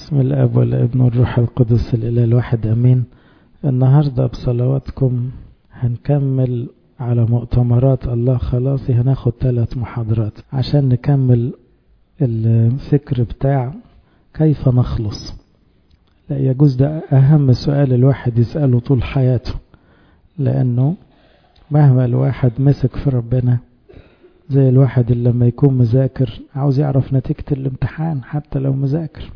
بسم الاب والابن والروح القدس الاله الواحد امين النهارده بصلواتكم هنكمل على مؤتمرات الله خلاصي هناخد ثلاث محاضرات عشان نكمل الفكر بتاع كيف نخلص لا يجوز ده اهم سؤال الواحد يسأله طول حياته لانه مهما الواحد مسك في ربنا زي الواحد اللي لما يكون مذاكر عاوز يعرف نتيجة الامتحان حتى لو مذاكر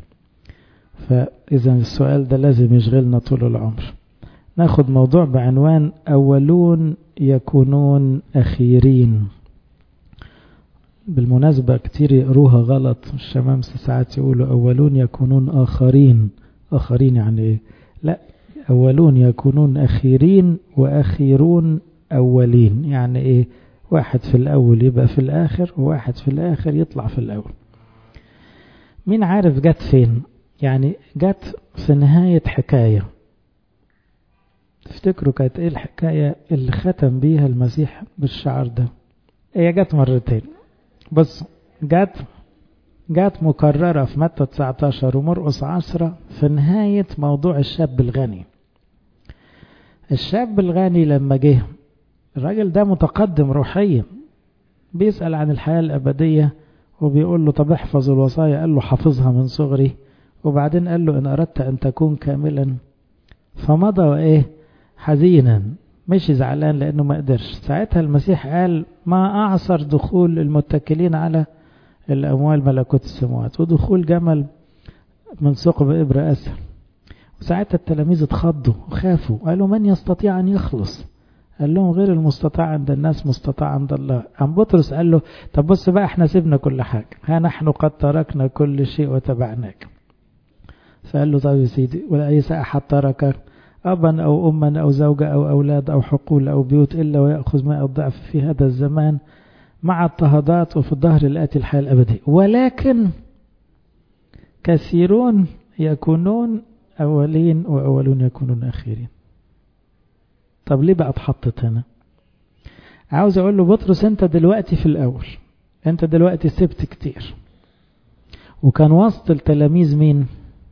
فإذا السؤال ده لازم يشغلنا طول العمر ناخد موضوع بعنوان أولون يكونون أخيرين بالمناسبة كتير يقروها غلط الشمامسة ساعات يقولوا أولون يكونون آخرين آخرين يعني إيه لا أولون يكونون أخيرين وأخيرون أولين يعني إيه واحد في الأول يبقى في الآخر وواحد في الآخر يطلع في الأول مين عارف جت فين يعني جت في نهاية حكاية تفتكروا كانت ايه الحكاية اللي ختم بيها المسيح بالشعر ده هي جت مرتين بص جت جت مكررة في متى 19 ومرقس 10 في نهاية موضوع الشاب الغني الشاب الغني لما جه الراجل ده متقدم روحيا بيسأل عن الحياة الأبدية وبيقول له طب احفظ الوصايا قال له حافظها من صغري وبعدين قال له إن أردت أن تكون كاملا فمضى وإيه حزينا مش زعلان لأنه ما قدرش ساعتها المسيح قال ما أعصر دخول المتكلين على الأموال ملكوت السماوات ودخول جمل من ثقب إبرة أسهل وساعتها التلاميذ اتخضوا وخافوا قالوا من يستطيع أن يخلص قال لهم غير المستطاع عند الناس مستطاع عند الله أم بطرس قال له طب بص بقى احنا سيبنا كل حاجة ها نحن قد تركنا كل شيء وتبعناك فقال له طيب يا سيدي وليس أحد ترك أبا أو أما أو زوجة أو أولاد أو حقول أو بيوت إلا ويأخذ ماء الضعف في هذا الزمان مع اضطهادات وفي الظهر الآتي الحياة الأبدية ولكن كثيرون يكونون أولين وأولون يكونون أخيرين طب ليه بقى اتحطت هنا عاوز اقول له بطرس انت دلوقتي في الاول انت دلوقتي سبت كتير وكان وسط التلاميذ مين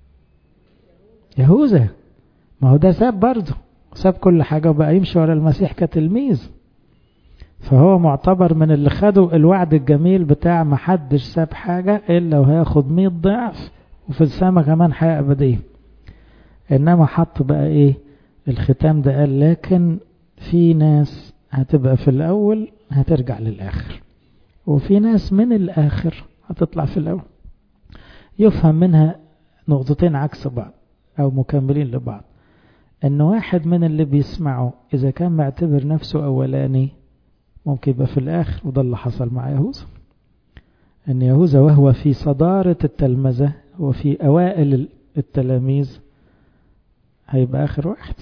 يهوذا ما هو ده ساب برضه ساب كل حاجة وبقى يمشي ورا المسيح كتلميذ فهو معتبر من اللي خدوا الوعد الجميل بتاع ما حدش ساب حاجة إلا وهياخد 100 ضعف وفي السماء كمان حياة أبدية إنما حط بقى إيه الختام ده قال لكن في ناس هتبقى في الأول هترجع للآخر وفي ناس من الآخر هتطلع في الأول يفهم منها نقطتين عكس بعض أو مكملين لبعض أن واحد من اللي بيسمعوا إذا كان معتبر نفسه أولاني ممكن يبقى في الآخر وده اللي حصل مع يهوذا أن يهوذا وهو في صدارة التلمذة وفي أوائل التلاميذ هيبقى آخر واحد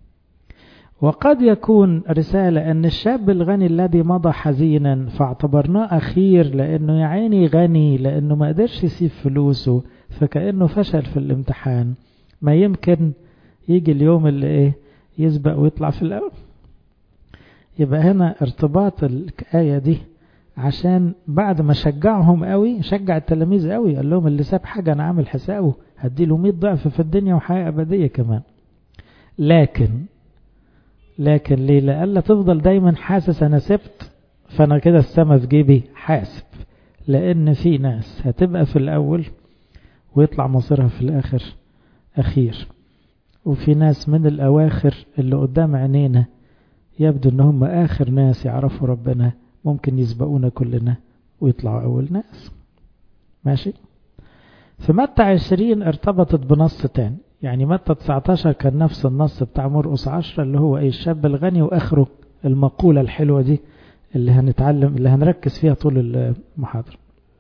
وقد يكون رسالة أن الشاب الغني الذي مضى حزينا فاعتبرناه أخير لأنه يا عيني غني لأنه ما قدرش يسيب فلوسه فكأنه فشل في الامتحان ما يمكن يجي اليوم اللي إيه يسبق ويطلع في الأول يبقى هنا ارتباط الآية دي عشان بعد ما شجعهم قوي شجع التلاميذ قوي قال لهم اللي ساب حاجة أنا عامل حسابه هديله 100 ضعف في الدنيا وحياة أبدية كمان لكن لكن ليه لألا تفضل دايما حاسس أنا سبت فأنا كده السما في جيبي حاسب لأن في ناس هتبقى في الأول ويطلع مصيرها في الآخر أخير وفي ناس من الأواخر اللي قدام عينينا يبدو ان هم آخر ناس يعرفوا ربنا ممكن يسبقونا كلنا ويطلعوا أول ناس ماشي في متى 20 ارتبطت بنص تاني يعني متى 19 كان نفس النص بتاع مرقس 10 اللي هو ايه الشاب الغني واخره المقولة الحلوة دي اللي هنتعلم اللي هنركز فيها طول المحاضرة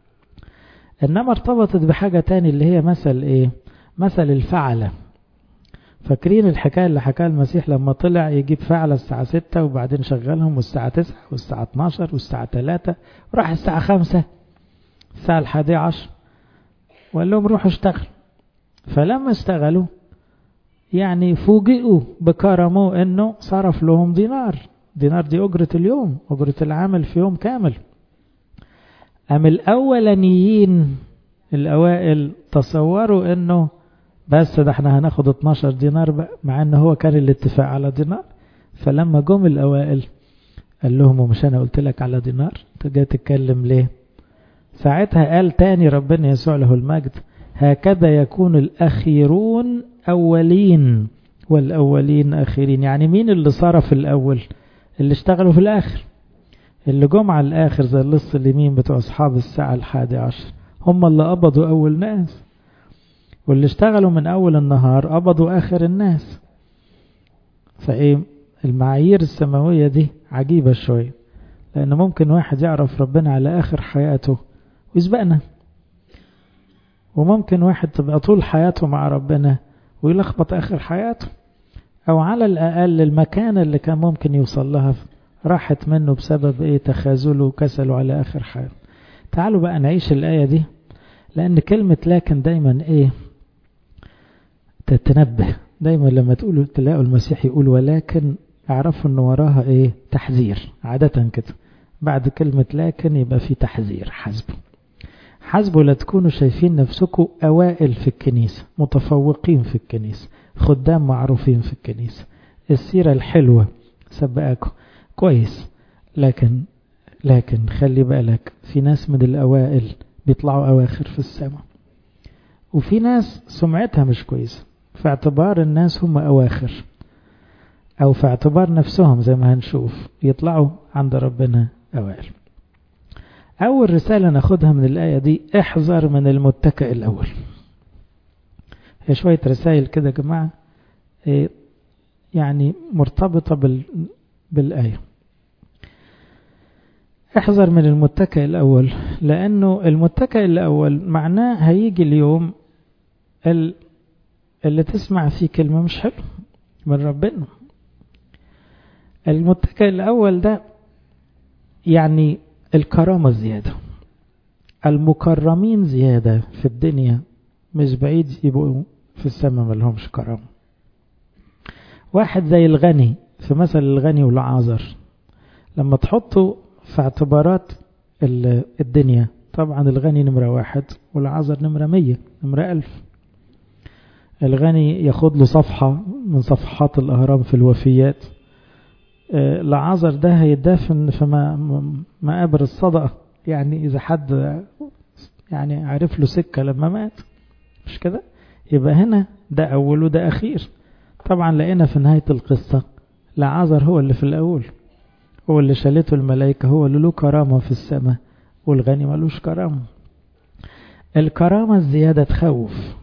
انما ارتبطت بحاجة تاني اللي هي مثل ايه مثل الفعلة فاكرين الحكاية اللي حكاها المسيح لما طلع يجيب فعلة الساعة 6 وبعدين شغلهم والساعة 9 والساعة 12 والساعة 3 وراح الساعة 5 الساعة الحادية عشر وقال لهم روحوا اشتغل فلما اشتغلوا يعني فوجئوا بكرمه انه صرف لهم دينار دينار دي اجرة اليوم اجرة العمل في يوم كامل ام الاولانيين الاوائل تصوروا انه بس ده احنا هناخد 12 دينار بقى مع ان هو كان الاتفاق على دينار فلما جم الاوائل قال لهم ومش انا قلت لك على دينار انت جاي تتكلم ليه ساعتها قال تاني ربنا يسوع له المجد هكذا يكون الاخيرون اولين والاولين اخرين يعني مين اللي صرف الاول اللي اشتغلوا في الاخر اللي جم على الاخر زي اللص اليمين بتوع اصحاب الساعه الحادي عشر هم اللي قبضوا اول ناس واللي اشتغلوا من اول النهار قبضوا اخر الناس فايه المعايير السماويه دي عجيبه شويه لان ممكن واحد يعرف ربنا على اخر حياته ويسبقنا وممكن واحد تبقى طول حياته مع ربنا ويلخبط اخر حياته او على الاقل المكان اللي كان ممكن يوصل لها راحت منه بسبب ايه تخاذله وكسله على اخر حياته تعالوا بقى نعيش الايه دي لان كلمه لكن دايما ايه تتنبه دايما لما تقولوا تلاقوا المسيح يقول ولكن اعرفوا ان وراها ايه تحذير عاده كده بعد كلمه لكن يبقى في تحذير حسبه حسبوا لا تكونوا شايفين نفسكم أوائل في الكنيسة متفوقين في الكنيسة خدام معروفين في الكنيسة السيرة الحلوة سبقاكم كويس لكن لكن خلي بالك في ناس من الأوائل بيطلعوا أواخر في السماء وفي ناس سمعتها مش كويسة في اعتبار الناس هم أواخر أو في اعتبار نفسهم زي ما هنشوف يطلعوا عند ربنا أوائل أول رسالة ناخدها من الآية دي احذر من المتكئ الأول هي شوية رسائل كده يا جماعة يعني مرتبطة بال... بالآية احذر من المتكئ الأول لأنه المتكئ الأول معناه هيجي اليوم ال... اللي تسمع فيه كلمة مش حلو من ربنا المتكئ الأول ده يعني الكرامة زيادة المكرمين زيادة في الدنيا مش بعيد يبقوا في السماء ما لهمش كرامة واحد زي الغني في مثل الغني والعازر لما تحطوا في اعتبارات الدنيا طبعا الغني نمرة واحد والعازر نمرة مية نمرة ألف الغني ياخد له صفحة من صفحات الأهرام في الوفيات لعازر ده هيدفن في مقابر الصدقة يعني إذا حد يعني عرف له سكة لما مات مش كده يبقى هنا ده أول وده أخير طبعا لقينا في نهاية القصة لعازر هو اللي في الأول هو اللي شالته الملائكة هو اللي له كرامة في السماء والغني ملوش كرامة الكرامة الزيادة تخوف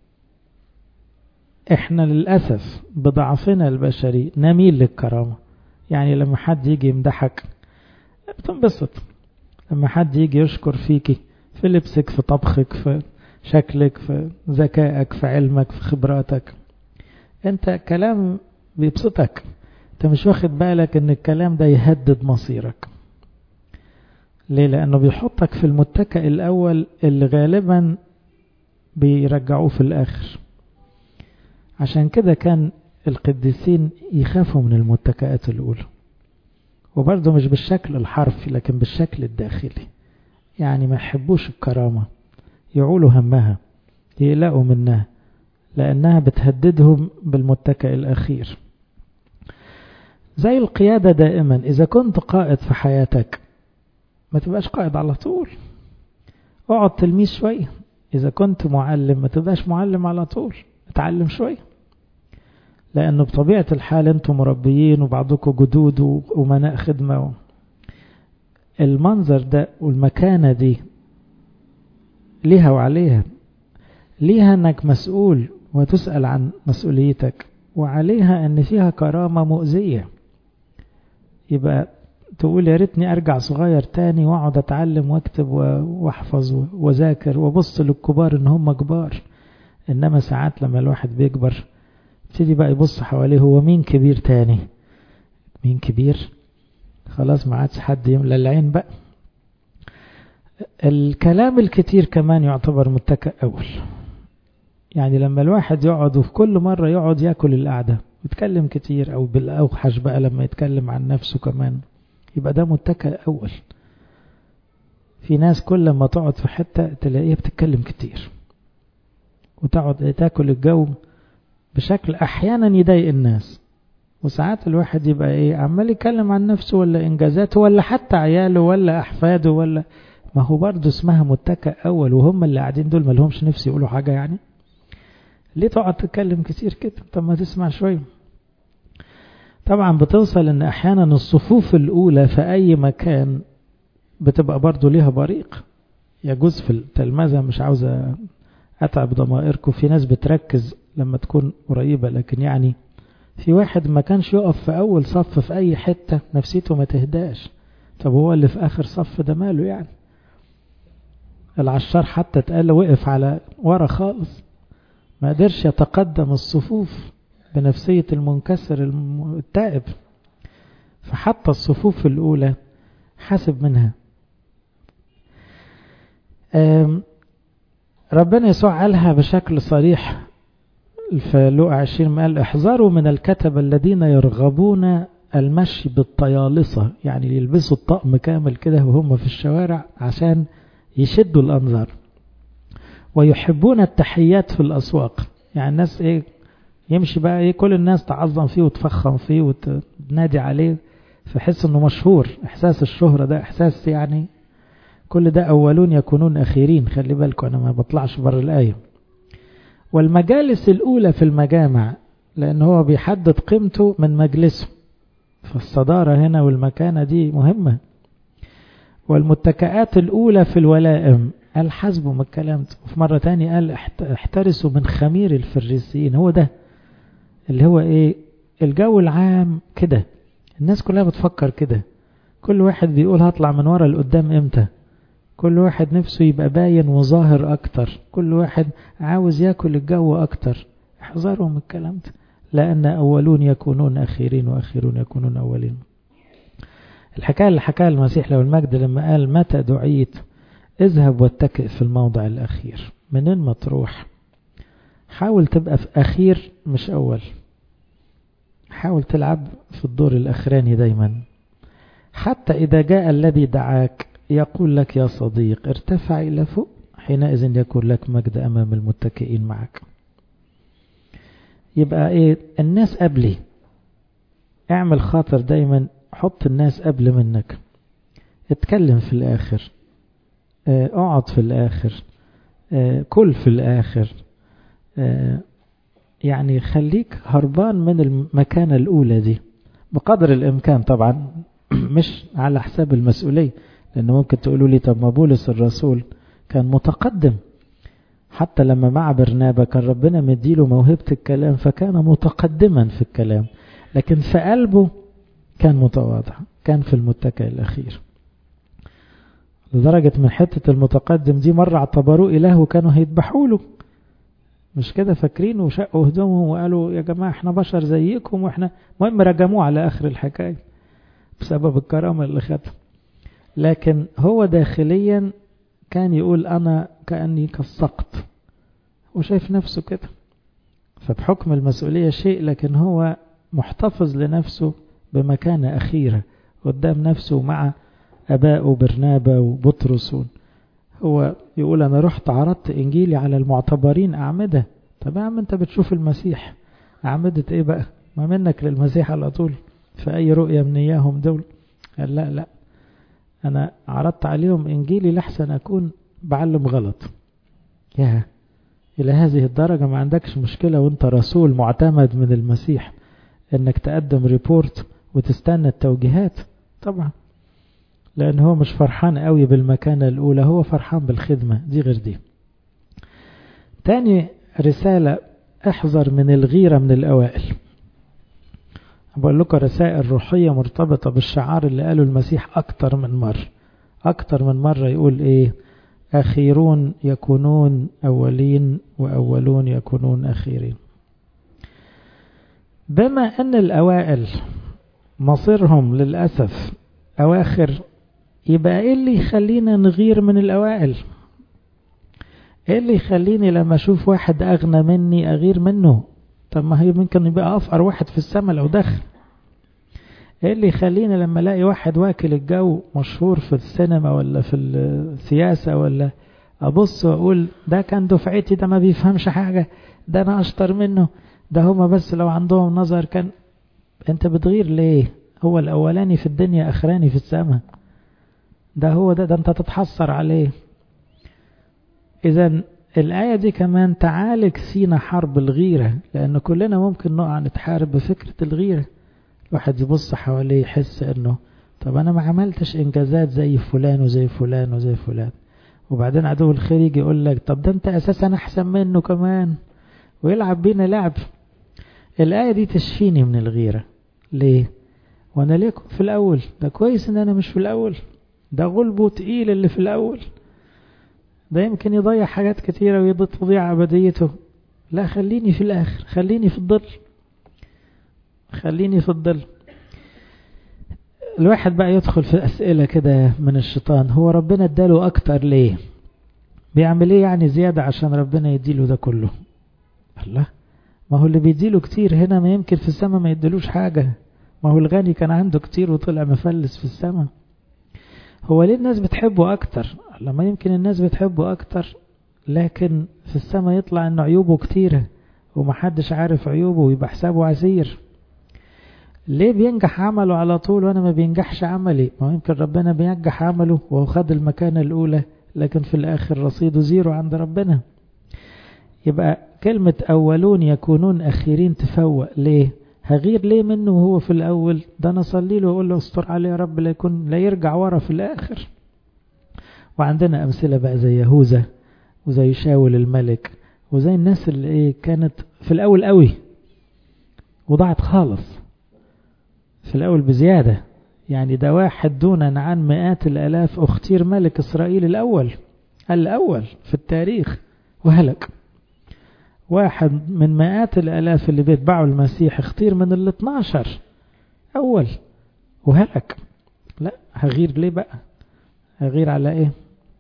احنا للأسف بضعفنا البشري نميل للكرامة يعني لما حد يجي يمدحك بتنبسط لما حد يجي يشكر فيكي في لبسك في طبخك في شكلك في ذكائك في علمك في خبراتك انت كلام بيبسطك انت مش واخد بالك ان الكلام ده يهدد مصيرك ليه لانه بيحطك في المتكئ الاول اللي غالبا بيرجعوه في الاخر عشان كده كان القديسين يخافوا من المتكئات الأولى وبرضه مش بالشكل الحرفي لكن بالشكل الداخلي يعني ما يحبوش الكرامة يعولوا همها يقلقوا منها لأنها بتهددهم بالمتكئ الأخير زي القيادة دائما إذا كنت قائد في حياتك ما تبقاش قائد على طول اقعد تلميذ شوية إذا كنت معلم ما تبقاش معلم على طول اتعلم شوية لأنه بطبيعة الحال أنتم مربيين وبعضكم جدود ومناء خدمة المنظر ده والمكانة دي ليها وعليها ليها أنك مسؤول وتسأل عن مسؤوليتك وعليها أن فيها كرامة مؤذية يبقى تقول يا ريتني أرجع صغير تاني وأقعد أتعلم وأكتب وأحفظ وذاكر وأبص للكبار إن هم كبار إنما ساعات لما الواحد بيكبر يبتدي بقى يبص حواليه هو مين كبير تاني مين كبير خلاص ما عادش حد يملى العين بقى الكلام الكتير كمان يعتبر متكئ أول يعني لما الواحد يقعد وفي كل مرة يقعد ياكل القعدة ويتكلم كتير أو بالأوحش بقى لما يتكلم عن نفسه كمان يبقى ده متكئ أول في ناس كل ما تقعد في حتة تلاقيها بتتكلم كتير وتقعد تاكل الجو بشكل احيانا يضايق الناس وساعات الواحد يبقى ايه عمال يتكلم عن نفسه ولا انجازاته ولا حتى عياله ولا احفاده ولا ما هو برضه اسمها متكئ اول وهم اللي قاعدين دول ما لهمش نفس يقولوا حاجه يعني ليه تقعد تتكلم كتير كده طب ما تسمع شويه طبعا بتوصل ان احيانا الصفوف الاولى في اي مكان بتبقى برضه ليها بريق يجوز في التلمذة مش عاوزة اتعب ضمائركم في ناس بتركز لما تكون قريبة لكن يعني في واحد ما كانش يقف في اول صف في اي حتة نفسيته ما تهداش طب هو اللي في اخر صف ده ماله يعني العشار حتى اتقال وقف على ورا خالص ما قدرش يتقدم الصفوف بنفسية المنكسر التائب فحتى الصفوف الأولى حاسب منها ربنا يسوع قالها بشكل صريح في لوقا 20 قال احذروا من الكتبة الذين يرغبون المشي بالطيالصة يعني يلبسوا الطقم كامل كده وهم في الشوارع عشان يشدوا الأنظار ويحبون التحيات في الأسواق يعني الناس ايه يمشي بقى ايه كل الناس تعظم فيه وتفخم فيه وتنادي عليه فحس انه مشهور احساس الشهرة ده احساس يعني كل ده اولون يكونون اخيرين خلي بالكم انا ما بطلعش بره الايه والمجالس الاولى في المجامع لان هو بيحدد قيمته من مجلسه فالصدارة هنا والمكانة دي مهمة والمتكئات الاولى في الولائم قال حسبوا من الكلام ده وفي مرة تانية قال احترسوا من خمير الفريسيين هو ده اللي هو ايه الجو العام كده الناس كلها بتفكر كده كل واحد بيقول هطلع من ورا لقدام امتى كل واحد نفسه يبقى باين وظاهر اكتر كل واحد عاوز ياكل الجو اكتر احذروا من الكلام ده لان اولون يكونون اخيرين واخيرون يكونون اولين الحكايه اللي حكاها المسيح لو المجد لما قال متى دعيت اذهب واتكئ في الموضع الاخير منين ما تروح حاول تبقى في اخير مش اول حاول تلعب في الدور الاخراني دايما حتى اذا جاء الذي دعاك يقول لك يا صديق ارتفع الى فوق حينئذ يكون لك مجد امام المتكئين معك يبقى ايه الناس قبلي اعمل خاطر دايما حط الناس قبل منك اتكلم في الاخر اقعد في الاخر كل في الاخر يعني خليك هربان من المكانة الأولى دي بقدر الإمكان طبعا مش على حساب المسؤولية لأن ممكن تقولوا لي طب ما بولس الرسول كان متقدم حتى لما مع برنابا كان ربنا مديله موهبة الكلام فكان متقدما في الكلام لكن في قلبه كان متواضع كان في المتكئ الأخير لدرجة من حتة المتقدم دي مرة اعتبروه إله وكانوا هيذبحوا له مش كده فاكرين وشقوا هدومهم وقالوا يا جماعة احنا بشر زيكم واحنا المهم رجموه على آخر الحكاية بسبب الكرامة اللي خدها لكن هو داخليا كان يقول أنا كأني كالسقط وشايف نفسه كده فبحكم المسؤولية شيء لكن هو محتفظ لنفسه بمكانة أخيرة قدام نفسه مع أبائه برنابا وبطرس هو يقول أنا رحت عرضت إنجيلي على المعتبرين أعمدة طب يا عم أنت بتشوف المسيح أعمدة إيه بقى ما منك للمسيح على طول في أي رؤية من إياهم دول قال لا لا أنا عرضت عليهم إنجيلي لحسن أكون بعلم غلط يا إلى هذه الدرجة ما عندكش مشكلة وانت رسول معتمد من المسيح انك تقدم ريبورت وتستنى التوجيهات طبعا لان هو مش فرحان قوي بالمكانة الاولى هو فرحان بالخدمة دي غير دي تاني رسالة احذر من الغيرة من الاوائل بقول لكم رسائل روحية مرتبطة بالشعار اللي قاله المسيح اكتر من مرة اكتر من مرة يقول ايه أخيرون يكونون أولين وأولون يكونون أخيرين بما أن الأوائل مصيرهم للأسف أواخر يبقى إيه اللي يخلينا نغير من الأوائل إيه اللي يخليني لما أشوف واحد أغنى مني أغير منه طب ما هي ممكن يبقى أفقر واحد في السماء لو دخل ايه اللي يخليني لما الاقي واحد واكل الجو مشهور في السينما ولا في السياسة ولا ابص واقول ده كان دفعتي ده ما بيفهمش حاجة ده انا اشطر منه ده هما بس لو عندهم نظر كان انت بتغير ليه هو الاولاني في الدنيا اخراني في السماء ده هو ده ده انت تتحسر عليه اذا الآية دي كمان تعالج فينا حرب الغيرة لأن كلنا ممكن نقع نتحارب بفكرة الغيرة الواحد يبص حواليه يحس انه طب انا ما عملتش انجازات زي فلان وزي فلان وزي فلان وبعدين عدو الخير يجي يقول لك طب ده انت اساسا احسن منه كمان ويلعب بينا لعب الآية دي تشفيني من الغيرة ليه وانا ليه كنت في الاول ده كويس ان انا مش في الاول ده غلبه تقيل اللي في الاول ده يمكن يضيع حاجات كتيرة ويضيع أبديته لا خليني في الآخر خليني في الظل خليني في الظل الواحد بقى يدخل في أسئلة كده من الشيطان هو ربنا اداله أكتر ليه بيعمل ايه يعني زيادة عشان ربنا يديله ده كله الله ما هو اللي بيديله كتير هنا ما يمكن في السماء ما يديلوش حاجة ما هو الغني كان عنده كتير وطلع مفلس في السماء هو ليه الناس بتحبه أكتر لما يمكن الناس بتحبه أكتر لكن في السماء يطلع أنه عيوبه كتيرة ومحدش عارف عيوبه ويبقى حسابه عسير ليه بينجح عمله على طول وانا ما بينجحش عملي ما يمكن ربنا بينجح عمله وهو خد المكانة الأولى لكن في الآخر رصيده زيرو عند ربنا يبقى كلمة أولون يكونون أخيرين تفوق ليه هغير ليه منه وهو في الأول ده أنا أصلي له وأقول له استر عليه يا رب لا يكون لا يرجع ورا في الآخر وعندنا أمثلة بقى زي يهوذا وزي شاول الملك وزي الناس اللي إيه كانت في الأول قوي وضاعت خالص في الأول بزيادة يعني ده واحد دونا عن مئات الألاف اختير ملك إسرائيل الأول الأول في التاريخ وهلك واحد من مئات الألاف اللي بيتبعوا المسيح اختير من ال 12 أول وهلك لا هغير ليه بقى هغير على ايه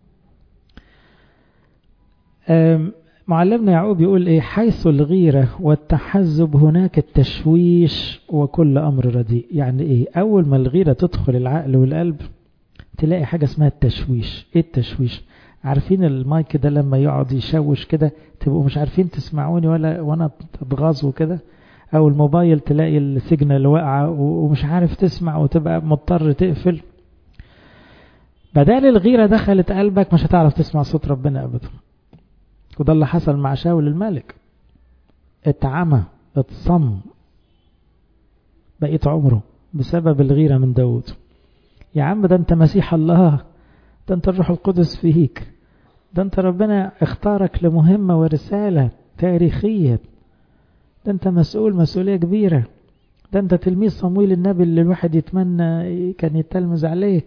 معلمنا يعقوب يقول ايه حيث الغيرة والتحزب هناك التشويش وكل امر رديء يعني ايه اول ما الغيرة تدخل العقل والقلب تلاقي حاجة اسمها التشويش ايه التشويش عارفين المايك ده لما يقعد يشوش كده تبقوا مش عارفين تسمعوني ولا وانا تتغاظوا كده او الموبايل تلاقي السيجنال واقعة ومش عارف تسمع وتبقى مضطر تقفل بدال الغيرة دخلت قلبك مش هتعرف تسمع صوت ربنا ابدا وده اللي حصل مع شاول الملك اتعمى اتصم بقيت عمره بسبب الغيرة من داود يا عم ده انت مسيح الله ده انت الروح القدس فيك ده انت ربنا اختارك لمهمة ورسالة تاريخية ده انت مسؤول مسؤولية كبيرة ده انت تلميذ صمويل النبي اللي الواحد يتمنى كان يتلمذ عليه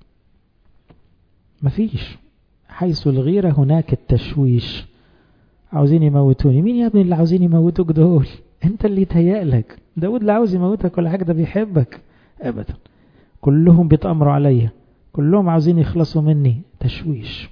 مفيش حيث الغيرة هناك التشويش عاوزين يموتوني مين يا ابني اللي عاوزين يموتوك دول انت اللي يتهيأ لك داود اللي عاوز يموتك ولا حاجة ده بيحبك ابدا كلهم بيتأمروا عليا كلهم عاوزين يخلصوا مني تشويش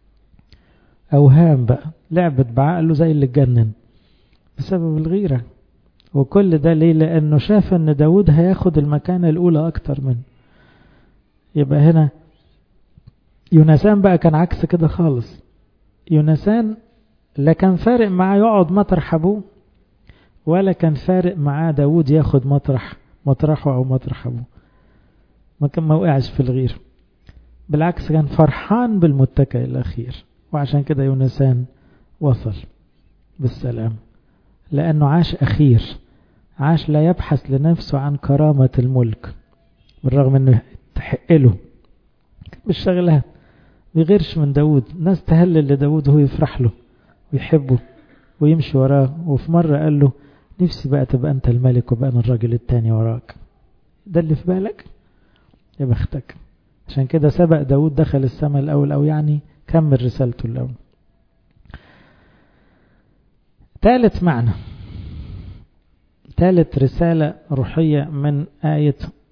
أوهام بقى لعبت بعقله زي اللي اتجنن بسبب الغيرة وكل ده ليه لأنه شاف أن داود هياخد المكانة الأولى أكتر منه يبقى هنا يونسان بقى كان عكس كده خالص يونسان لا كان فارق معاه يقعد مطرح أبوه ولا كان فارق معاه داود ياخد مطرح مطرحه أو مطرح أبوه ما كان ما وقعش في الغير بالعكس كان فرحان بالمتكئ الأخير وعشان كده يونسان وصل بالسلام لأنه عاش أخير عاش لا يبحث لنفسه عن كرامة الملك بالرغم أنه تحق له بالشغلات بيغيرش من داود ناس تهلل لداود وهو يفرح له ويحبه ويمشي وراه وفي مرة قال له نفسي بقى تبقى أنت الملك وبقى أنا الراجل التاني وراك ده اللي في بالك يا بختك عشان كده سبق داود دخل السماء الأول أو يعني كمل رسالته الأول ثالث معنى ثالث رسالة روحية من آية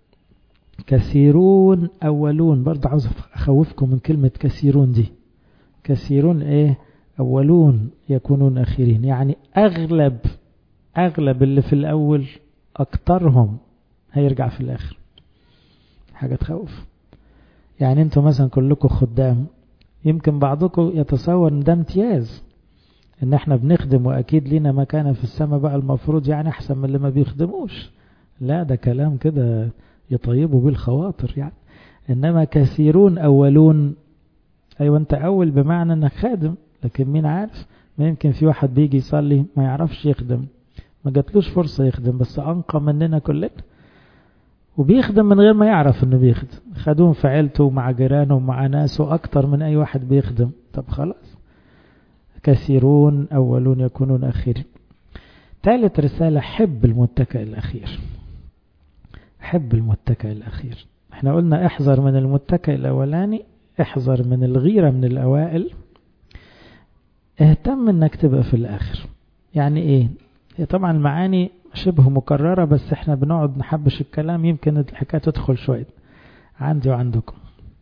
كثيرون أولون برضه عاوز أخوفكم من كلمة كثيرون دي كثيرون إيه أولون يكونون أخيرين يعني أغلب أغلب اللي في الأول أكترهم هيرجع في الآخر حاجة تخوف يعني انتوا مثلا كلكم خدام يمكن بعضكم يتصور ان ده امتياز ان احنا بنخدم واكيد لينا مكانه في السماء بقى المفروض يعني احسن من اللي ما بيخدموش لا ده كلام كده يطيبوا بيه الخواطر يعني انما كثيرون اولون ايوه انت اول بمعنى انك خادم لكن مين عارف ما يمكن في واحد بيجي يصلي ما يعرفش يخدم ما جاتلوش فرصة يخدم بس أنقى مننا كلنا وبيخدم من غير ما يعرف انه بيخدم خدوم في عيلته ومع جيرانه ومع ناسه أكتر من أي واحد بيخدم طب خلاص كثيرون أولون يكونون أخيرين ثالث رسالة حب المتكئ الأخير حب المتكئ الأخير احنا قلنا احذر من المتكئ الأولاني احذر من الغيرة من الأوائل اهتم انك تبقى في الآخر يعني ايه هي طبعا المعاني شبه مكررة بس احنا بنقعد نحبش الكلام يمكن الحكاية تدخل شوية عندي وعندكم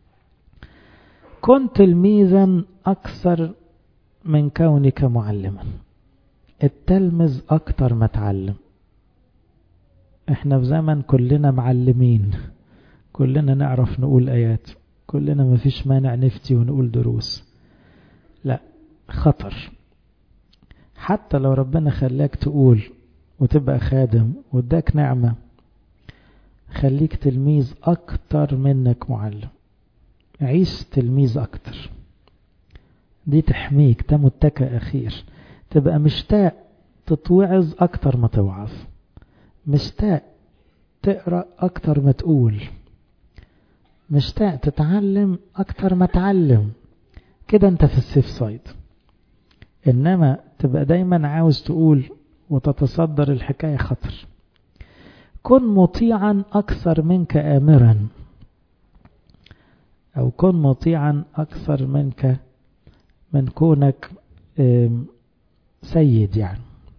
كن تلميذا أكثر من كونك معلما التلمذ أكتر ما تعلم احنا في زمن كلنا معلمين كلنا نعرف نقول آيات كلنا مفيش مانع نفتي ونقول دروس لا خطر حتى لو ربنا خلاك تقول وتبقى خادم واداك نعمة خليك تلميذ أكتر منك معلم عيش تلميذ أكتر دي تحميك ده متكئ أخير تبقى مشتاق تتوعظ أكتر ما توعظ مشتاق تقرأ أكتر ما تقول مشتاق تتعلم أكتر ما تعلم كده أنت في السيف سايد إنما تبقى دايما عاوز تقول وتتصدر الحكاية خطر كن مطيعا أكثر منك آمرا أو كن مطيعا أكثر منك من كونك سيد يعني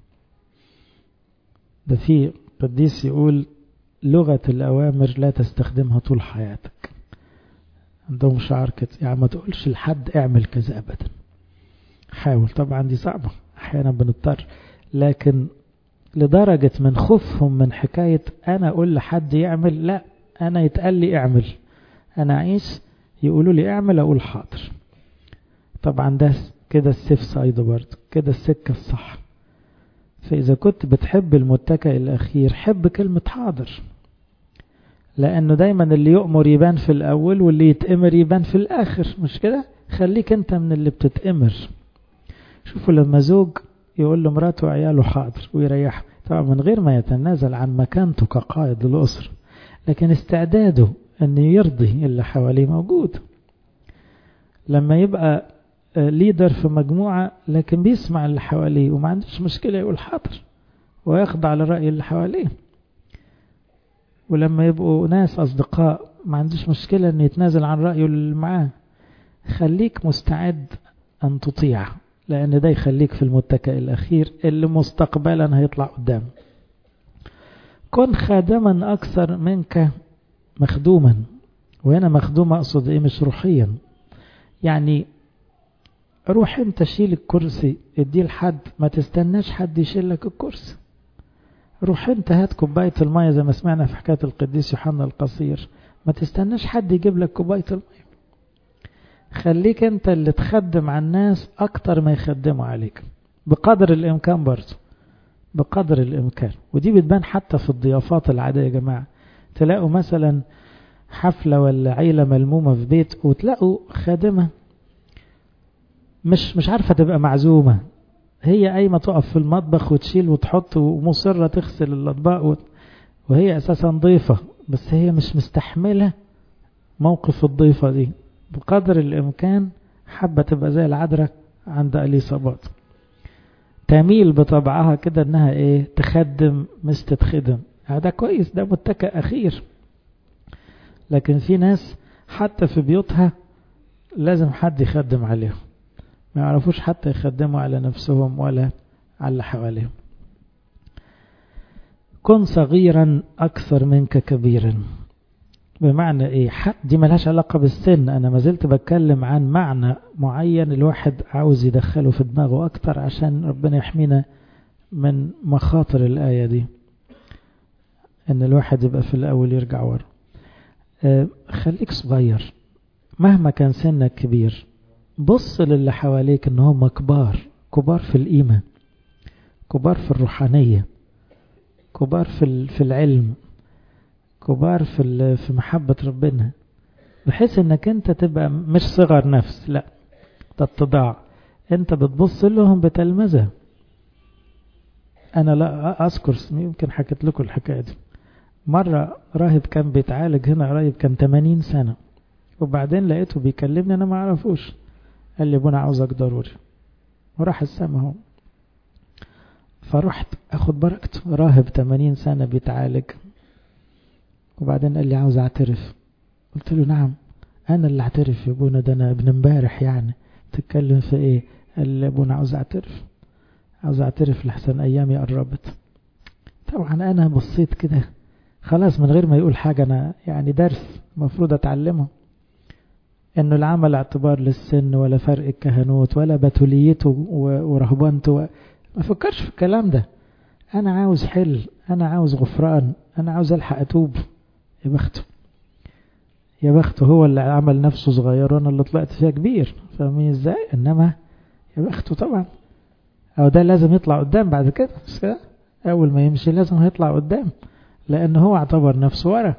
ده في قديس يقول لغة الأوامر لا تستخدمها طول حياتك عندهم شعار كده يعني ما تقولش لحد اعمل كذا أبدا حاول طبعا دي صعبة أحيانا بنضطر لكن لدرجة من خوفهم من حكاية أنا أقول لحد يعمل لا أنا يتقال لي اعمل أنا أعيش يقولوا لي اعمل أقول حاضر طبعا ده كده السيف سايد برضه كده السكة الصح فإذا كنت بتحب المتكئ الأخير حب كلمة حاضر لأنه دايما اللي يؤمر يبان في الأول واللي يتأمر يبان في الآخر مش كده خليك أنت من اللي بتتأمر شوفوا لما زوج يقول لمراته وعياله حاضر ويريحه طبعا من غير ما يتنازل عن مكانته كقائد للأسرة لكن استعداده أن يرضي اللي حواليه موجود لما يبقى ليدر في مجموعة لكن بيسمع اللي حواليه وما عندوش مشكلة يقول حاضر ويخضع لرأي اللي حواليه ولما يبقوا ناس أصدقاء ما عندوش مشكلة أن يتنازل عن رأيه اللي معاه خليك مستعد أن تطيع لأن ده يخليك في المتكئ الأخير اللي مستقبلا هيطلع قدام كن خادما أكثر منك مخدوما وهنا مخدوم أقصد إيه مش روحيا يعني روح انت شيل الكرسي اديه لحد ما تستناش حد يشيل لك الكرسي روح انت هات كوباية المية زي ما سمعنا في حكاية القديس يوحنا القصير ما تستناش حد يجيب لك كوباية المية خليك انت اللي تخدم على الناس اكتر ما يخدموا عليك بقدر الامكان برضه بقدر الامكان ودي بتبان حتى في الضيافات العادية يا جماعة تلاقوا مثلا حفلة ولا عيلة ملمومة في بيت وتلاقوا خادمة مش مش عارفة تبقى معزومة هي قايمة تقف في المطبخ وتشيل وتحط ومصرة تغسل الأطباق وهي أساسا ضيفة بس هي مش مستحملة موقف الضيفة دي بقدر الإمكان حابة تبقى زي العذراء عند أليصابات تميل بطبعها كده إنها إيه تخدم مش تتخدم ده كويس ده متكئ أخير لكن في ناس حتى في بيوتها لازم حد يخدم عليهم ما يعرفوش حتى يخدموا على نفسهم ولا على اللي حواليهم كن صغيرا أكثر منك كبيرا بمعنى إيه حد دي ملهاش علاقة بالسن أنا ما زلت بتكلم عن معنى معين الواحد عاوز يدخله في دماغه أكتر عشان ربنا يحمينا من مخاطر الآية دي إن الواحد يبقى في الأول يرجع ورا أه خليك صغير مهما كان سنك كبير بص للي حواليك ان هم كبار كبار في القيمة كبار في الروحانية كبار في في العلم كبار في في محبة ربنا بحيث انك انت تبقى مش صغر نفس لا ده اتضاع انت بتبص لهم بتلمذة انا لا اذكر يمكن حكيت لكم الحكاية دي مرة راهب كان بيتعالج هنا قريب كان 80 سنة وبعدين لقيته بيكلمني انا ما اعرفوش قال لي ابونا عاوزك ضروري وراح السما هو فرحت اخد بركته راهب 80 سنة بيتعالج وبعدين قال لي عاوز اعترف قلت له نعم انا اللي اعترف يا ابونا ده انا ابن امبارح يعني تتكلم في ايه قال لي ابونا عاوز اعترف عاوز اعترف لحسن ايامي قربت طبعا انا بصيت كده خلاص من غير ما يقول حاجة انا يعني درس المفروض اتعلمه انه العمل اعتبار للسن ولا فرق الكهنوت ولا بتوليته ورهبانته ما فكرش في الكلام ده انا عاوز حل انا عاوز غفران انا عاوز الحق اتوب يا بخته يا بخته هو اللي عمل نفسه صغير وانا اللي طلعت فيها كبير فاهمين ازاي انما يا بخته طبعا او ده لازم يطلع قدام بعد كده اول ما يمشي لازم هيطلع قدام لان هو اعتبر نفسه ورا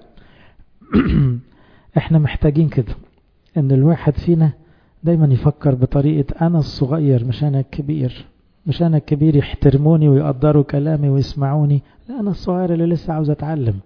احنا محتاجين كده ان الواحد فينا دايما يفكر بطريقة انا الصغير مش انا الكبير مش انا الكبير يحترموني ويقدروا كلامي ويسمعوني لا انا الصغير اللي لسه عاوز اتعلم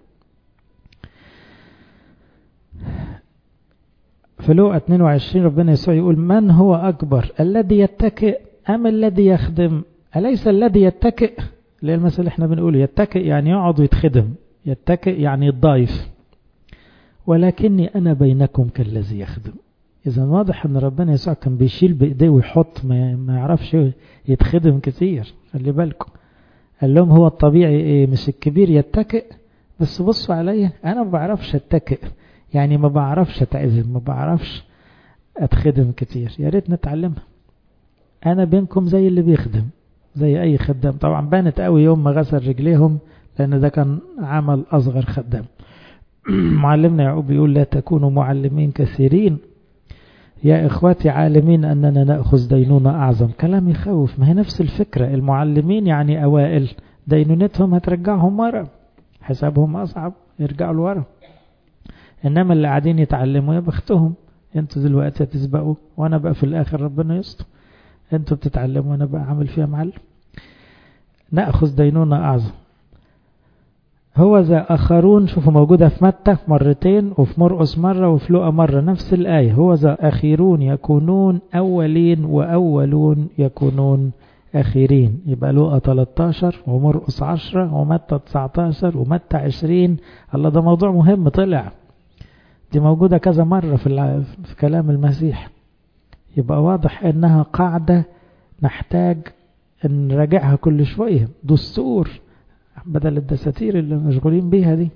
في لوقا 22 ربنا يسوع يقول من هو أكبر الذي يتكئ أم الذي يخدم أليس الذي يتكئ اللي المثل اللي احنا بنقوله يتكئ يعني يقعد ويتخدم يتكئ يعني يتضايف ولكني أنا بينكم كالذي يخدم إذا واضح أن ربنا يسوع كان بيشيل بإيديه ويحط ما, ما يعرفش يتخدم كتير خلي بالكم قال لهم هو الطبيعي إيه مش الكبير يتكئ بس بصوا عليا أنا ما بعرفش أتكئ يعني ما بعرفش أتعزم ما بعرفش أتخدم كتير يا ريت نتعلمها أنا بينكم زي اللي بيخدم زي أي خدام طبعا بانت قوي يوم ما غسل رجليهم لأن ده كان عمل أصغر خدام معلمنا يعقوب بيقول لا تكونوا معلمين كثيرين يا إخواتي عالمين أننا نأخذ دينونة أعظم كلام يخوف ما هي نفس الفكرة المعلمين يعني أوائل دينونتهم هترجعهم ورا حسابهم أصعب يرجعوا لورا إنما اللي قاعدين يتعلموا يا بختهم انتوا دلوقتي هتسبقوا وأنا بقى في الآخر ربنا يستر انتوا بتتعلموا وأنا بقى عامل فيها معلم نأخذ دينونة أعظم هو ذا آخرون شوفوا موجودة في متى مرتين وفي مرقس مرة وفي لقى مرة نفس الآية هو ذا أخيرون يكونون أولين وأولون يكونون أخيرين يبقى لقى 13 ومرقس 10 ومتى 19 ومتى 20 الله ده موضوع مهم طلع دي موجودة كذا مرة في, في كلام المسيح يبقى واضح انها قاعدة نحتاج ان نراجعها كل شوية دستور بدل الدساتير اللي مشغولين بيها دي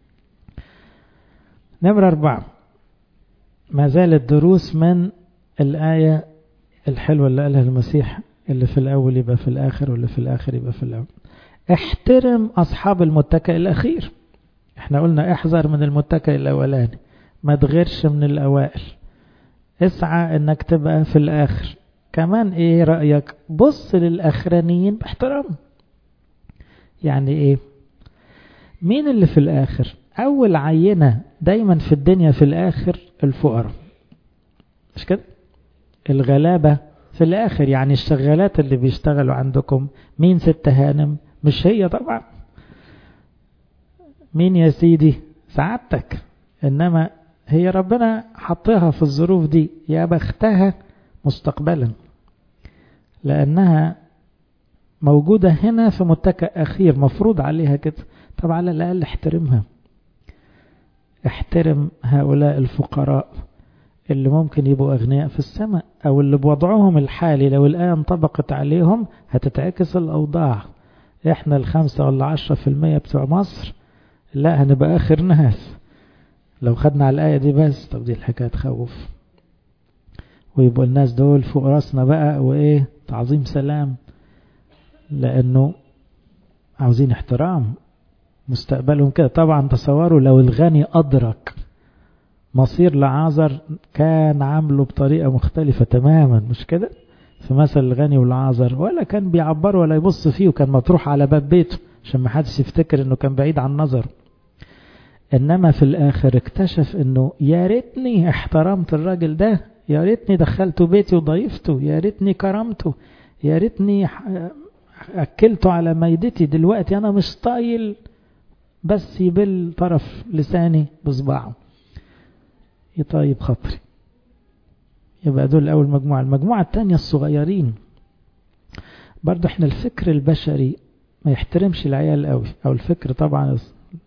نمرة أربعة ما زالت دروس من الآية الحلوة اللي قالها المسيح اللي في الأول يبقى في الآخر واللي في الآخر يبقى في الأول احترم أصحاب المتكئ الأخير احنا قلنا احذر من المتكئ الأولاني ما تغيرش من الأوائل اسعى انك تبقى في الآخر كمان ايه رأيك بص للأخرانيين باحترام يعني ايه مين اللي في الاخر اول عينة دايما في الدنيا في الاخر الفقراء مش كده الغلابة في الاخر يعني الشغالات اللي بيشتغلوا عندكم مين ست هانم مش هي طبعا مين يا سيدي سعادتك انما هي ربنا حطها في الظروف دي يا بختها مستقبلا لانها موجودة هنا في متكئ أخير مفروض عليها كده طب على الأقل احترمها احترم هؤلاء الفقراء اللي ممكن يبقوا أغنياء في السماء أو اللي بوضعهم الحالي لو الآية انطبقت عليهم هتتعكس الأوضاع احنا الخمسة ولا عشرة في المية بتوع مصر لا هنبقى آخر ناس لو خدنا على الآية دي بس طب دي الحكاية تخوف ويبقوا الناس دول فوق راسنا بقى وإيه تعظيم سلام لأنه عاوزين احترام مستقبلهم كده طبعا تصوروا لو الغني أدرك مصير لعازر كان عامله بطريقة مختلفة تماما مش كده في مثل الغني والعازر ولا كان بيعبر ولا يبص فيه وكان مطروح على باب بيته عشان ما حدش يفتكر انه كان بعيد عن نظره انما في الاخر اكتشف انه يا ريتني احترمت الراجل ده يا ريتني دخلته بيتي وضيفته يا ريتني كرمته يا ريتني اكلته على ميدتي دلوقتي انا مش طايل بس يبل طرف لساني بصباعه يطيب خاطري يبقى دول اول مجموعه المجموعه الثانيه الصغيرين برضه احنا الفكر البشري ما يحترمش العيال قوي او الفكر طبعا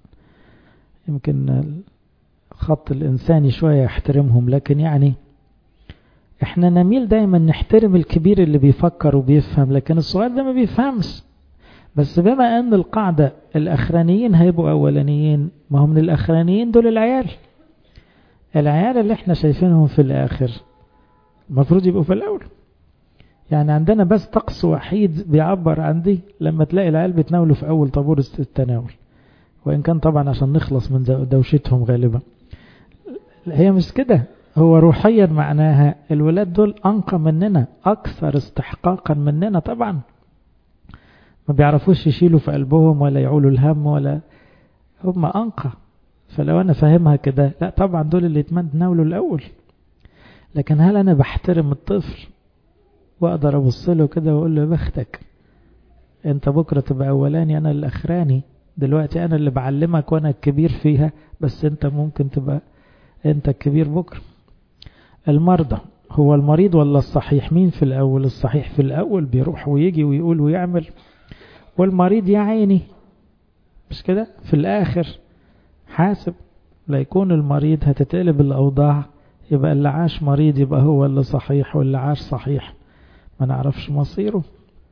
يمكن الخط الإنساني شوية يحترمهم لكن يعني احنا نميل دايما نحترم الكبير اللي بيفكر وبيفهم لكن الصغير ده ما بيفهمش بس بما ان القاعدة الاخرانيين هيبقوا اولانيين ما هم من الاخرانيين دول العيال العيال اللي احنا شايفينهم في الاخر المفروض يبقوا في الاول يعني عندنا بس طقس وحيد بيعبر عن دي لما تلاقي العيال بيتناولوا في اول طابور التناول وإن كان طبعا عشان نخلص من دوشتهم غالبا هي مش كده هو روحيا معناها الولاد دول أنقى مننا أكثر استحقاقا مننا طبعا ما بيعرفوش يشيلوا في قلبهم ولا يعولوا الهم ولا هم أنقى فلو أنا فاهمها كده لا طبعا دول اللي يتناولوا الأول لكن هل أنا بحترم الطفل وأقدر أبص له كده وأقول له بختك أنت بكرة تبقى أولاني أنا الأخراني دلوقتي أنا اللي بعلمك وأنا الكبير فيها بس أنت ممكن تبقى أنت الكبير بكرة المرضى هو المريض ولا الصحيح مين في الأول الصحيح في الأول بيروح ويجي ويقول ويعمل والمريض يا عيني مش كده في الآخر حاسب لا يكون المريض هتتقلب الأوضاع يبقى اللي عاش مريض يبقى هو اللي صحيح واللي عاش صحيح ما نعرفش مصيره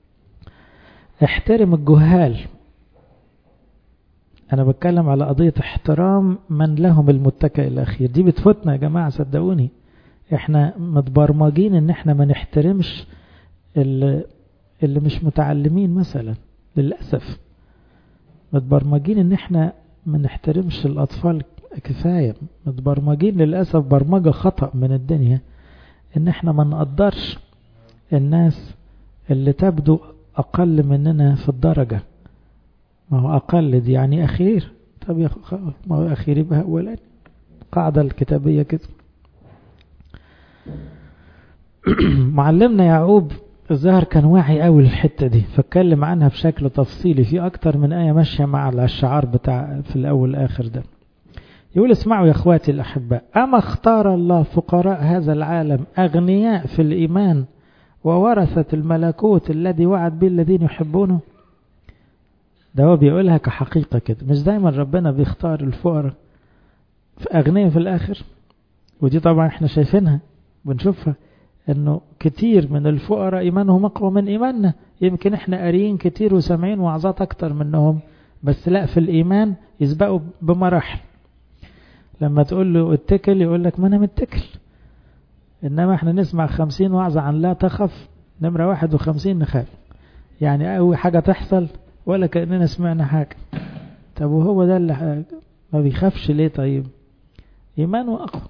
احترم الجهال أنا بتكلم على قضية احترام من لهم المتكئ الأخير دي بتفوتنا يا جماعة صدقوني احنا متبرمجين ان احنا ما نحترمش اللي, اللي مش متعلمين مثلا للأسف متبرمجين ان احنا ما نحترمش الأطفال كفاية متبرمجين للأسف برمجة خطأ من الدنيا ان احنا ما نقدرش الناس اللي تبدو أقل مننا في الدرجة ما هو أقل دي يعني أخير طب يا ما هو أخير يبقى أولاني القاعدة الكتابية كده معلمنا يعقوب الظاهر كان واعي قوي الحتة دي فاتكلم عنها بشكل تفصيلي في أكتر من آية ماشية مع الشعار بتاع في الأول الآخر ده يقول اسمعوا يا اخواتي الأحباء أما اختار الله فقراء هذا العالم أغنياء في الإيمان وورثة الملكوت الذي وعد به الذين يحبونه ده هو بيقولها كحقيقة كده مش دايما ربنا بيختار الفقراء في أغنياء في الآخر ودي طبعا احنا شايفينها بنشوفها انه كتير من الفقراء ايمانهم اقوى من ايماننا يمكن احنا قاريين كتير وسامعين وعظات اكتر منهم بس لا في الايمان يسبقوا بمراحل لما تقول له اتكل يقول لك ما انا متكل انما احنا نسمع خمسين وعظة عن لا تخف نمرة واحد وخمسين نخاف يعني اول حاجة تحصل ولا كأننا سمعنا حاجة طب وهو ده اللي ما بيخافش ليه طيب ايمانه اقوى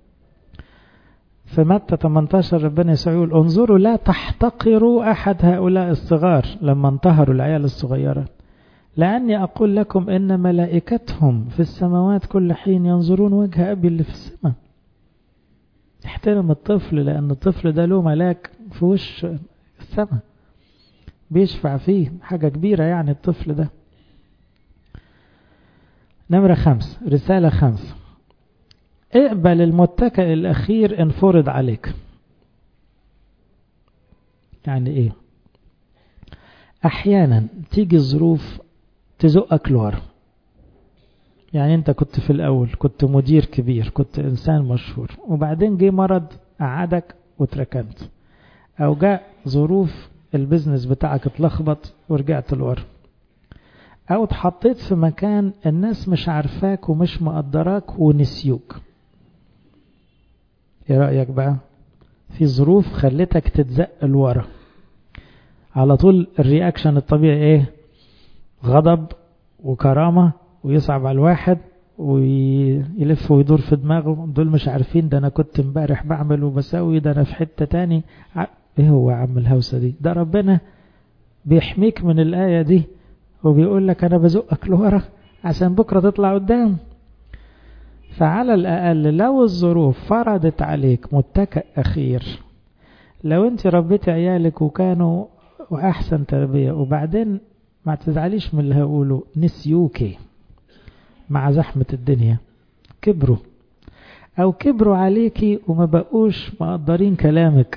في متى 18 ربنا يسوع يقول انظروا لا تحتقروا أحد هؤلاء الصغار لما انتهروا العيال الصغيرة لأني أقول لكم إن ملائكتهم في السماوات كل حين ينظرون وجه أبي اللي في السماء احترم الطفل لأن الطفل ده له ملاك في وش السماء بيشفع فيه حاجة كبيرة يعني الطفل ده نمرة خمس رسالة خمس اقبل المتكئ الأخير إن فرض عليك يعني إيه أحيانا تيجي الظروف تزقك لورا يعني أنت كنت في الأول كنت مدير كبير كنت إنسان مشهور وبعدين جه مرض قعدك وتركنت أو جاء ظروف البزنس بتاعك اتلخبط ورجعت لورا أو اتحطيت في مكان الناس مش عارفاك ومش مقدراك ونسيوك ايه رأيك بقى في ظروف خلتك تتزق لورا على طول الرياكشن الطبيعي ايه غضب وكرامة ويصعب على الواحد ويلف ويدور في دماغه دول مش عارفين ده انا كنت امبارح بعمل وبسوي ده انا في حتة تاني ايه هو يا عم الهوسة دي ده ربنا بيحميك من الآية دي وبيقول لك انا بزقك لورا عشان بكرة تطلع قدام فعلى الأقل لو الظروف فرضت عليك متكئ أخير لو انت ربيت عيالك وكانوا وأحسن تربية وبعدين ما تزعليش من اللي هقوله نسيوكي مع زحمة الدنيا كبروا أو كبروا عليكي وما بقوش مقدرين كلامك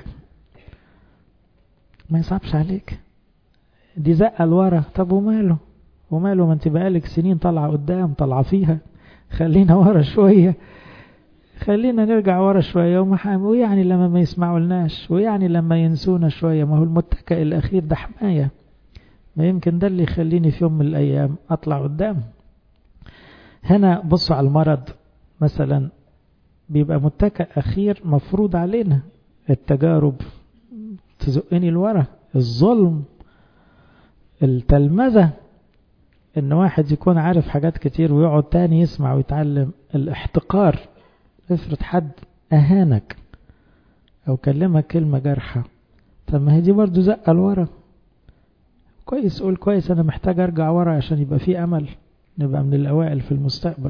ما يصعبش عليك دي زقة لورا طب وماله وماله ما انت بقالك سنين طالعة قدام طالعة فيها خلينا ورا شوية خلينا نرجع ورا شوية ويعني لما ما يسمعوا لناش ويعني لما ينسونا شوية ما هو المتكئ الأخير ده حماية ما يمكن ده اللي يخليني في يوم من الأيام أطلع قدام هنا بصوا على المرض مثلا بيبقى متكئ أخير مفروض علينا التجارب تزقني لورا الظلم التلمذة ان واحد يكون عارف حاجات كتير ويقعد تاني يسمع ويتعلم الاحتقار افرض حد اهانك او كلمك كلمة جارحة طب ما هي دي برضو زقة لورا كويس قول كويس انا محتاج ارجع ورا عشان يبقى في امل نبقى من الاوائل في المستقبل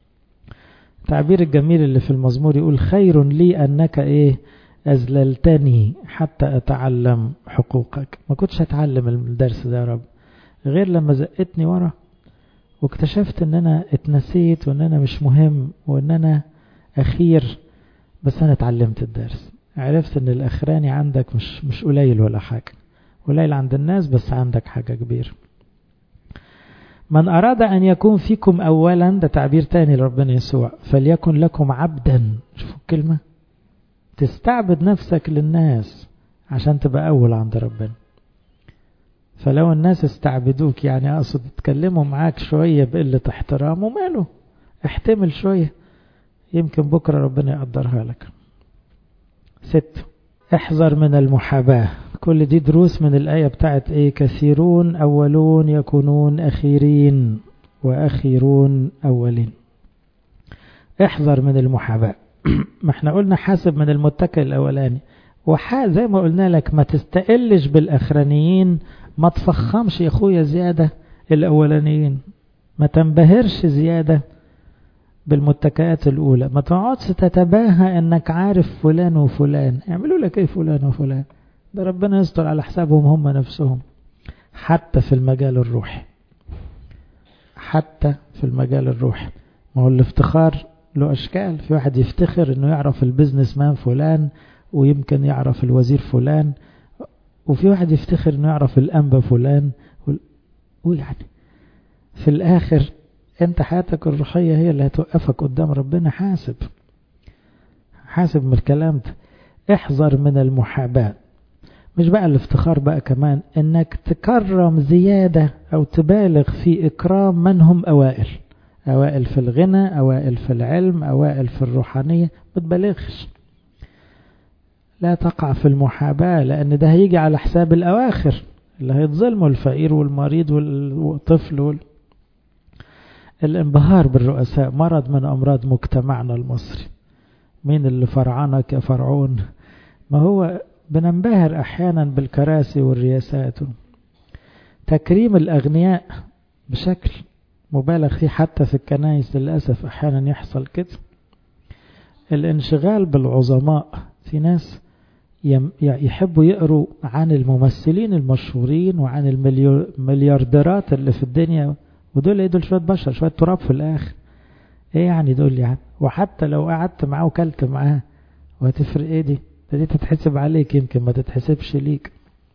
التعبير الجميل اللي في المزمور يقول خير لي انك ايه أذللتني حتى أتعلم حقوقك ما كنتش أتعلم الدرس ده يا رب غير لما زقتني ورا واكتشفت ان انا اتنسيت وان انا مش مهم وان انا اخير بس انا اتعلمت الدرس عرفت ان الاخراني عندك مش مش قليل ولا حاجة قليل عند الناس بس عندك حاجة كبيرة من أراد أن يكون فيكم أولا ده تعبير تاني لربنا يسوع فليكن لكم عبدا شوفوا الكلمة تستعبد نفسك للناس عشان تبقى أول عند ربنا فلو الناس استعبدوك يعني أقصد يتكلموا معاك شوية بقلة احترام وماله احتمل شوية يمكن بكرة ربنا يقدرها لك ست احذر من المحاباة كل دي دروس من الآية بتاعت ايه كثيرون أولون يكونون أخيرين وأخيرون أولين احذر من المحاباة ما احنا قلنا حاسب من المتكئ الأولاني وحا زي ما قلنا لك ما تستقلش بالأخرانيين ما تفخمش يا اخويا زيادة الأولانيين ما تنبهرش زيادة بالمتكئات الأولى ما تقعدش تتباهى انك عارف فلان وفلان يعملوا لك ايه فلان وفلان ده ربنا يستر على حسابهم هم نفسهم حتى في المجال الروحي حتى في المجال الروحي ما هو الافتخار له أشكال في واحد يفتخر انه يعرف البزنس مان فلان ويمكن يعرف الوزير فلان وفي واحد يفتخر انه يعرف الأنبا فلان ويعني في الآخر انت حياتك الروحية هي اللي هتوقفك قدام ربنا حاسب حاسب من الكلام ده احذر من المحاباة مش بقى الافتخار بقى كمان انك تكرم زيادة او تبالغ في اكرام من هم اوائل اوائل في الغنى اوائل في العلم اوائل في الروحانية ما تبالغش لا تقع في المحاباة لان ده هيجي على حساب الاواخر اللي هيتظلموا الفقير والمريض والطفل وال... الانبهار بالرؤساء مرض من أمراض مجتمعنا المصري مين اللي فرعنك يا فرعون ما هو بننبهر أحيانا بالكراسي والرياسات تكريم الأغنياء بشكل مبالغ فيه حتى في الكنائس للأسف أحيانا يحصل كده الانشغال بالعظماء في ناس يحبوا يقروا عن الممثلين المشهورين وعن المليارديرات اللي في الدنيا ودول ايه دول شوية بشر شوية تراب في الآخر ايه يعني دول يعني وحتى لو قعدت معاه وكلت معاه وهتفرق ايه دي ده دي تتحسب عليك يمكن ما تتحسبش ليك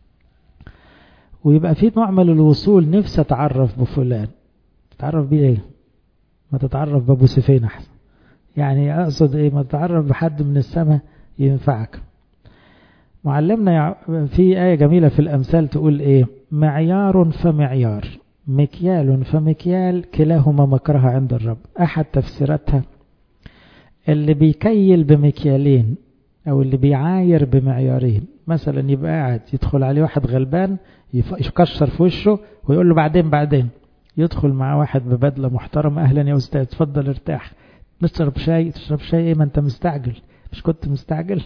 ويبقى في نوع من الوصول نفسي اتعرف بفلان تتعرف بيه ايه ما تتعرف بابو سيفين احسن يعني اقصد ايه ما تتعرف بحد من السماء ينفعك معلمنا في آية جميلة في الأمثال تقول إيه معيار فمعيار مكيال فمكيال كلاهما مكرها عند الرب أحد تفسيراتها اللي بيكيل بمكيالين أو اللي بيعاير بمعيارين مثلا يبقى قاعد يدخل عليه واحد غلبان يكشر في وشه ويقول له بعدين بعدين يدخل مع واحد ببدلة محترم أهلا يا أستاذ اتفضل ارتاح نشرب شاي تشرب شاي ايه ما انت مستعجل مش كنت مستعجل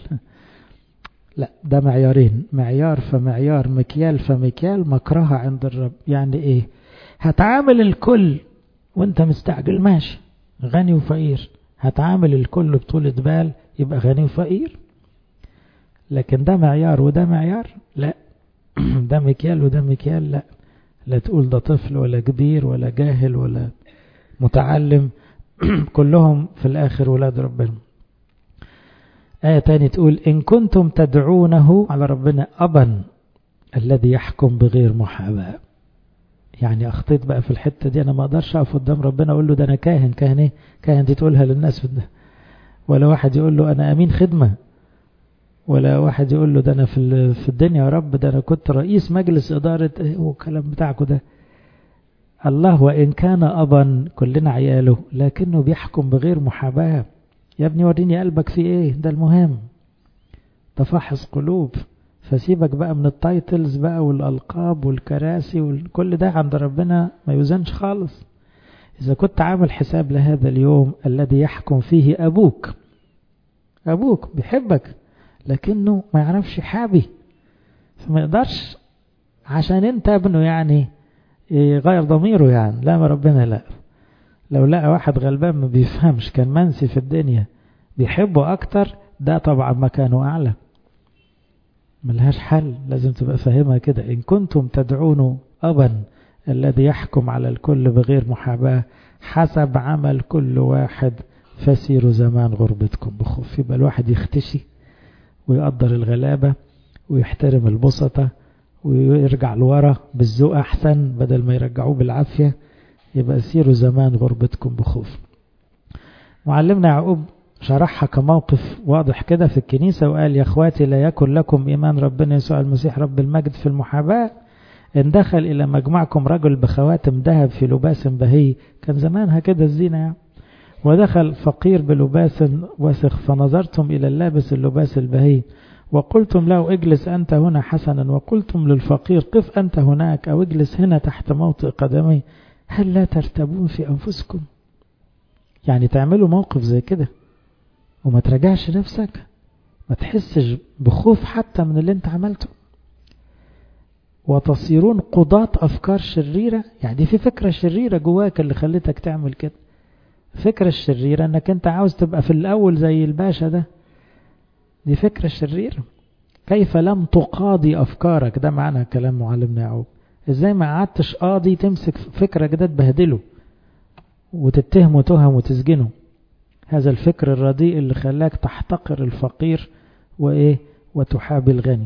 لا ده معيارين معيار فمعيار مكيال فمكيال مكرهة عند الرب يعني ايه هتعامل الكل وانت مستعجل ماشي غني وفقير هتعامل الكل بطولة بال يبقى غني وفقير لكن ده معيار وده معيار لا ده مكيال وده مكيال لا لا تقول ده طفل ولا كبير ولا جاهل ولا متعلم كلهم في الآخر ولاد ربنا آية تاني تقول إن كنتم تدعونه على ربنا أبا الذي يحكم بغير محاباة يعني أخطيت بقى في الحتة دي أنا ما أقدرش أقف قدام ربنا أقول له ده أنا كاهن كاهن إيه كاهن دي تقولها للناس ولا واحد يقول له أنا أمين خدمة ولا واحد يقول له ده أنا في في الدنيا يا رب ده أنا كنت رئيس مجلس إدارة إيه والكلام بتاعكم ده الله وإن كان أبا كلنا عياله لكنه بيحكم بغير محاباة يا ابني وريني قلبك في ايه ده المهم تفحص قلوب فسيبك بقى من التايتلز بقى والألقاب والكراسي وكل ده عند ربنا ما يوزنش خالص إذا كنت عامل حساب لهذا اليوم الذي يحكم فيه أبوك أبوك بيحبك لكنه ما يعرفش حابي فما يقدرش عشان انت ابنه يعني يغير ضميره يعني لا ما ربنا لا لو لقى واحد غلبان ما بيفهمش كان منسي في الدنيا بيحبه أكتر ده طبعا مكانه أعلى ملهاش حل لازم تبقى فاهمها كده إن كنتم تدعون أبا الذي يحكم على الكل بغير محاباة حسب عمل كل واحد فسيروا زمان غربتكم بخوف يبقى الواحد يختشي ويقدر الغلابة ويحترم البسطة ويرجع لورا بالذوق أحسن بدل ما يرجعوه بالعافية يبقى سيروا زمان غربتكم بخوف معلمنا يعقوب شرحها كموقف واضح كده في الكنيسة وقال يا اخواتي لا يكن لكم إيمان ربنا يسوع المسيح رب المجد في المحاباة إن دخل إلى مجمعكم رجل بخواتم ذهب في لباس بهي كان زمانها كده الزينة يعني ودخل فقير بلباس وسخ فنظرتم إلى اللابس اللباس البهي وقلتم له اجلس أنت هنا حسنا وقلتم للفقير قف أنت هناك أو اجلس هنا تحت موطئ قدمي هل لا ترتبون في أنفسكم يعني تعملوا موقف زي كده وما تراجعش نفسك ما تحسش بخوف حتى من اللي انت عملته وتصيرون قضاة أفكار شريرة يعني في فكرة شريرة جواك اللي خلتك تعمل كده الفكرة الشريرة انك انت عاوز تبقى في الأول زي الباشا ده دي فكرة شريرة كيف لم تقاضي أفكارك ده معنى كلام معلمنا يعقوب ازاي ما قعدتش قاضي تمسك فكرك ده تبهدله وتتهمه تهم وتسجنه هذا الفكر الرديء اللي خلاك تحتقر الفقير وإيه وتحابي الغني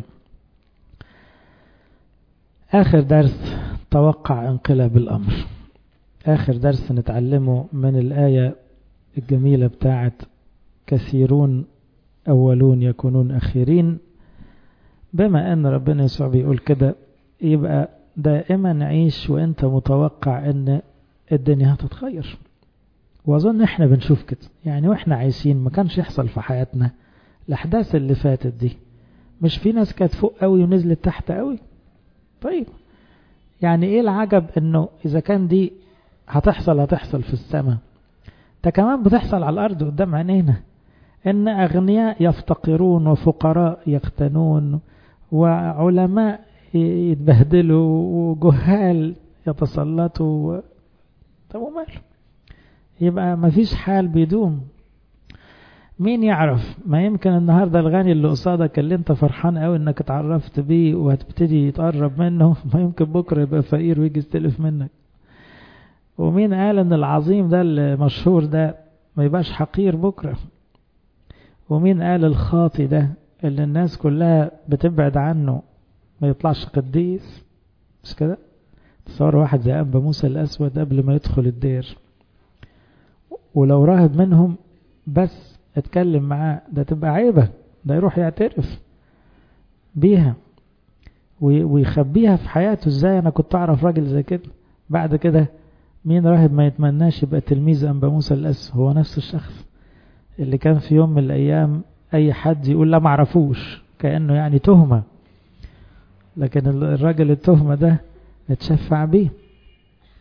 آخر درس توقع انقلاب الأمر آخر درس نتعلمه من الآية الجميلة بتاعت كثيرون أولون يكونون أخيرين بما أن ربنا يسوع بيقول كده يبقى دائما عيش وانت متوقع ان الدنيا هتتغير واظن احنا بنشوف كده يعني واحنا عايشين ما كانش يحصل في حياتنا الاحداث اللي فاتت دي مش في ناس كانت فوق قوي ونزلت تحت قوي طيب يعني ايه العجب انه اذا كان دي هتحصل هتحصل في السماء ده كمان بتحصل على الارض قدام عينينا ان اغنياء يفتقرون وفقراء يختنون وعلماء يتبهدلوا وجهال يتسلطوا طب وماله يبقى ما فيش حال بيدوم مين يعرف ما يمكن النهارده الغني اللي قصادك اللي انت فرحان قوي انك اتعرفت بيه وهتبتدي تقرب منه ما يمكن بكره يبقى فقير ويجي يستلف منك ومين قال ان العظيم ده المشهور ده ما يبقاش حقير بكره ومين قال الخاطي ده اللي الناس كلها بتبعد عنه ما يطلعش قديس مش كده تصور واحد زي أنبا موسى الأسود قبل ما يدخل الدير ولو راهب منهم بس اتكلم معاه ده تبقى عيبة ده يروح يعترف بيها ويخبيها في حياته ازاي انا كنت اعرف راجل زي كده بعد كده مين راهب ما يتمناش يبقى تلميذ أنبا موسى الأسود هو نفس الشخص اللي كان في يوم من الأيام أي حد يقول لا معرفوش كأنه يعني تهمة لكن الراجل التهمة ده اتشفع بيه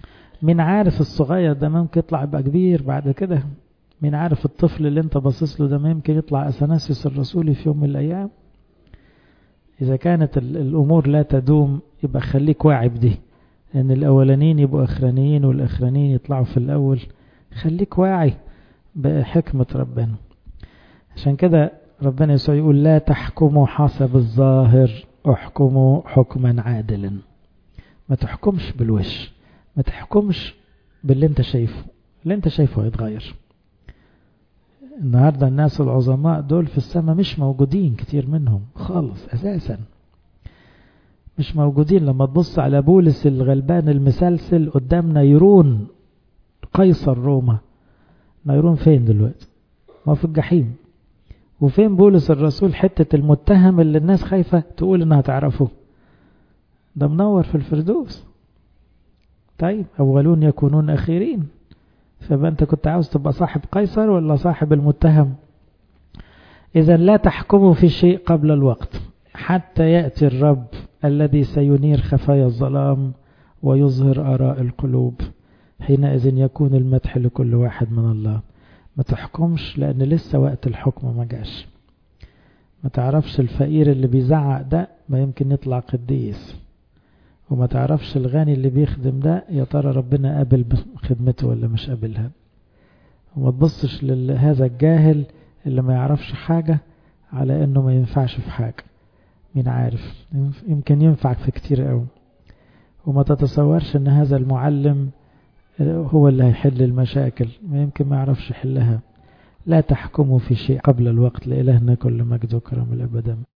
مين عارف الصغير ده ممكن يطلع يبقى كبير بعد كده مين عارف الطفل اللي انت باصص له ده ممكن يطلع اثناسيوس الرسولي في يوم من الايام اذا كانت الامور لا تدوم يبقى خليك واعي بدي ان الاولانيين يبقوا اخرانيين والاخرانيين يطلعوا في الاول خليك واعي بحكمة ربنا عشان كده ربنا يسوع يقول لا تحكموا حسب الظاهر احكموا حكما عادلا ما تحكمش بالوش ما تحكمش باللي انت شايفه اللي انت شايفه هيتغير النهاردة الناس العظماء دول في السماء مش موجودين كتير منهم خالص أساسا مش موجودين لما تبص على بولس الغلبان المسلسل قدام نيرون قيصر روما نيرون فين دلوقتي ما في الجحيم وفين بولس الرسول حتة المتهم اللي الناس خايفة تقول انها تعرفه ده منور في الفردوس طيب أولون يكونون أخيرين فبقى أنت كنت عاوز تبقى صاحب قيصر ولا صاحب المتهم إذا لا تحكموا في شيء قبل الوقت حتى يأتي الرب الذي سينير خفايا الظلام ويظهر آراء القلوب حينئذ يكون المدح لكل واحد من الله ما تحكمش لأن لسه وقت الحكم ما جاش ما تعرفش الفقير اللي بيزعق ده ما يمكن يطلع قديس وما تعرفش الغني اللي بيخدم ده يا ترى ربنا قابل خدمته ولا مش قابلها وما تبصش لهذا الجاهل اللي ما يعرفش حاجة على انه ما ينفعش في حاجة مين عارف يمكن ينفع في كتير قوي وما تتصورش ان هذا المعلم هو اللي هيحل المشاكل ما يمكن ما يعرفش يحلها لا تحكموا في شيء قبل الوقت لإلهنا كل مجد وكرم الأبدا